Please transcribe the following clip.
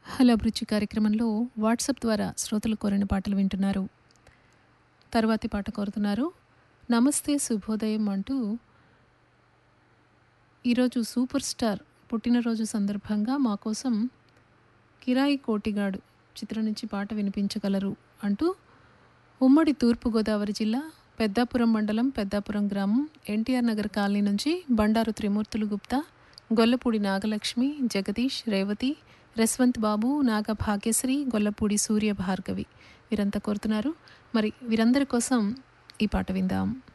hello అభిరుచి కార్యక్రమంలో WhatsApp ద్వారా శ్రోతలు కోరిన పాటలు వింటున్నారు తరువాతి పాట కోరుతున్నారు నమస్తే శుభోదయం అంటూ ఈరోజు సూపర్ స్టార్ పుట్టినరోజు సందర్భంగా మా కోసం కిరాయి కోటిగాడు చిత్రం నుంచి పాట వినిపించగలరు అంటూ ఉమ్మడి తూర్పుగోదావరి జిల్లా పెద్దాపురం మండలం పెద్దాపురం గ్రామం ఎన్టీఆర్ నగర్ కాలనీ నుంచి బండారు త్రిమూర్తులు గుప్తా గొల్లపూడి నాగలక్ష్మి జగదీష్ రేవతి రస్వంత్ బాబు నాగ భాగ్యశ్రీ గొల్లపూడి సూర్య భార్గవి వీరంతా కోరుతున్నారు మరి వీరందరి కోసం ఈ పాట విందాం